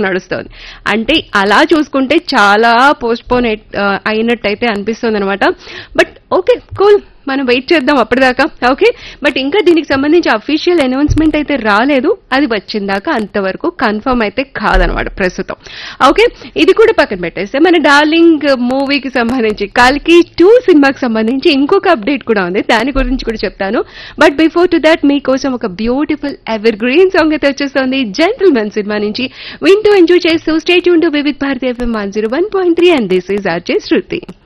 నడుస్తోంది అంటే అలా చూసుకుంటే చాలా పోస్ట్ పోన్ అయినట్టయితే అనిపిస్తుంది అనమాట బట్ ఓకే కూల్ మనం వెయిట్ చేద్దాం అప్పటిదాకా ఓకే బట్ ఇంకా దీనికి సంబంధించి అఫీషియల్ అనౌన్స్మెంట్ అయితే రాలేదు అది వచ్చిందాక అంతవరకు కన్ఫర్మ్ అయితే కాదనమాట ప్రస్తుతం ఓకే ఇది కూడా పక్కన పెట్టేస్తే మన డార్లింగ్ మూవీకి సంబంధించి కాల్కి టూ సినిమాకి సంబంధించి ఇంకొక అప్డేట్ కూడా ఉంది దాని గురించి కూడా చెప్తాను బట్ బిఫోర్ టు దట్ మీకోసం ఒక బ్యూటిఫుల్ ఎవర్ గ్రీన్ సాంగ్ అయితే వచ్చేస్తుంది జెంటిల్మెన్ సినిమా నుంచి వింటూ ఎంజాయ్ చేస్తూ స్టేట్ యూన్ to Vividh Bharati FM one zero one point three and this is RJ Shruti